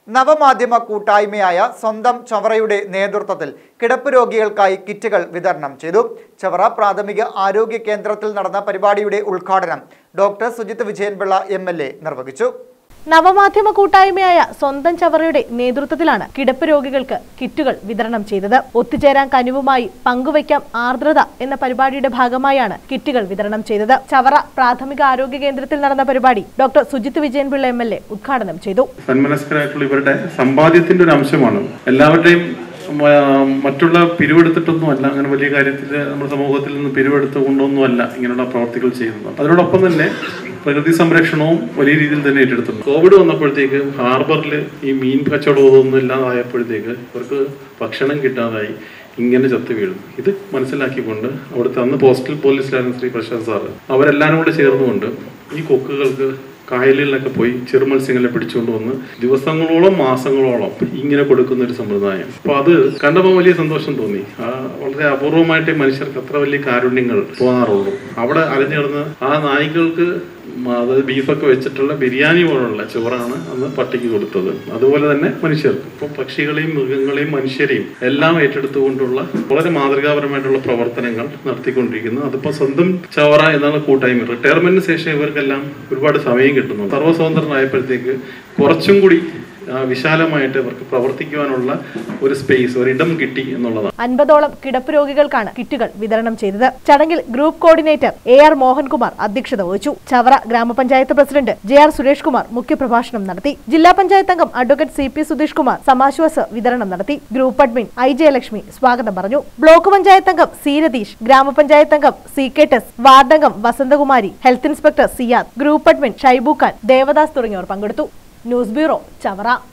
നവമാധ്യമ കൂട്ടായ്മയായ സ്വന്തം ചവറയുടെ നേതൃത്വത്തിൽ കിടപ്പ് രോഗികൾക്കായി കിറ്റുകൾ വിതരണം ചെയ്തു ചവറ പ്രാഥമിക ആരോഗ്യ കേന്ദ്രത്തിൽ നടന്ന പരിപാടിയുടെ ഉദ്ഘാടനം doctor Sujith Vijayanpillai M L A നിർവഹിച്ചു നവമാധ്യമ കൂട്ടായ്മയായ സ്വന്തം ചവറയുടെ നേതൃത്വത്തിലാണ് കിടപ്പ് രോഗികൾക്ക് കിറ്റുകൾ വിതരണം ചെയ്തത് ഒത്തുചേരാൻ കനിവുമായി പങ്കുവയ്ക്കാം ആർദ്രത എന്ന പരിപാടിയുടെ ഭാഗമായാണ് കിറ്റുകൾ വിതരണം ചെയ്തത് ചവറ പ്രാഥമിക ആരോഗ്യ കേന്ദ്രത്തിൽ നടന്ന പരിപാടി doctor Sujith Vijayanpillai M L A ഉദ്ഘാടനം ചെയ്തു സന്മനസ്കരായിട്ടുള്ള ഇവരുടെ സമ്പാദ്യത്തിന്റെ ഒരു അംശമാണ് എല്ലാവരുടെയും മ- മറ്റുള്ള പിരിവെടുത്തിട്ടൊന്നും അല്ല അങ്ങനെ വലിയ കാര്യത്തിൽ നമ്മുടെ സമൂഹത്തിൽ നിന്ന് പിരിവെടുത്ത് കൊണ്ടൊന്നും അല്ല ഇങ്ങനെയുള്ള പ്രവർത്തികൾ ചെയ്യുന്നത് അതിനോടൊപ്പം തന്നെ പ്രകൃതി സംരക്ഷണവും വലിയ രീതിയിൽ തന്നെ ഏറ്റെടുത്തിട്ടുണ്ട് കോവിഡ് വന്നപ്പോഴത്തേക്ക് ഹാർബറിൽ ഈ മീൻ കച്ചവടമൊന്നും ഇല്ലാതായപ്പോഴത്തേക്ക് അവർക്ക് ഭക്ഷണം കിട്ടാതായി ഇങ്ങനെ ചത്തു വീഴും ഇത് മനസ്സിലാക്കിക്കൊണ്ട് അവിടുത്തെ അന്ന് പോസ്റ്റൽ പോലീസിലായിരുന്നു ശ്രീ പ്രശാന്ത് സാറ് അവരെല്ലാവരും കൂടെ ചേർന്നുകൊണ്ട് ഈ കൊക്കുകൾക്ക് കായലിലൊക്കെ പോയി ചെറുമത്സ്യങ്ങളെ പിടിച്ചുകൊണ്ട് വന്ന് ദിവസങ്ങളോളം മാസങ്ങളോളം ഇങ്ങനെ കൊടുക്കുന്ന ഒരു സമ്പ്രദായം അപ്പൊ അത് കണ്ടപ്പോൾ വലിയ സന്തോഷം തോന്നി ആ വളരെ അപൂർവമായിട്ട് മനുഷ്യർക്ക് അത്ര വലിയ കാരുണ്യങ്ങൾ തോന്നാറുള്ളൂ അവിടെ അലഞ്ഞു കിടന്ന് ആ നായ്ക്കൾക്ക് മ- അതായത് ബീഫൊക്കെ വെച്ചിട്ടുള്ള ബിരിയാണി പോലുള്ള ചോറാണ് അന്ന് പട്ടിക്ക് കൊടുത്തത് അതുപോലെ തന്നെ മനുഷ്യർക്ക് ഇപ്പൊ പക്ഷികളെയും മൃഗങ്ങളെയും മനുഷ്യരെയും എല്ലാം ഏറ്റെടുത്തുകൊണ്ടുള്ള വളരെ മാതൃകാപരമായിട്ടുള്ള പ്രവർത്തനങ്ങൾ നടത്തിക്കൊണ്ടിരിക്കുന്നു അതിപ്പോ സ്വന്തം ചവറ എന്നുള്ള കൂട്ടായ്മ റിട്ടയർമെന്റിന് ശേഷം ഇവർക്കെല്ലാം ഒരുപാട് സമയം കിട്ടുന്നു സർവ്വസ്വതന്ത്രനായപ്പോഴത്തേക്ക് കുറച്ചും കൂടി ആ, വിശാലമായിട്ട് ഇവർക്ക് പ്രവർത്തിക്കുവാനുള്ള ഒരു സ്പേസ് ഒരിടം കിട്ടി എന്നുള്ളതാണ് അൻപതോളം കിടപ്പ് രോഗികൾക്കാണ് കിറ്റുകൾ വിതരണം ചെയ്തത് ചടങ്ങിൽ group coordinator A R Mohankumar അധ്യക്ഷത വഹിച്ചു ചവറ ഗ്രാമപഞ്ചായത്ത് president J R Suresh Kumar മുഖ്യപ്രഭാഷണം നടത്തി ജില്ലാ പഞ്ചായത്ത് അംഗം advocate C P Sudheesh Kumar സമാശ്വാസ വിതരണം നടത്തി ഗ്രൂപ്പ് അഡ്മിൻ ഐ ജയലക്ഷ്മി സ്വാഗതം പറഞ്ഞു ബ്ലോക്ക് പഞ്ചായത്ത് അംഗം സി രതീഷ് ഗ്രാമപഞ്ചായത്ത് അംഗം സി കെ ടെസ് വാർഡംഗം Vasanthakumari health inspector Siyad group admin Shaibu Khan Devadas തുടങ്ങിയവർ പങ്കെടുത്തു ന്യൂസ് ബ്യൂറോ ചവറ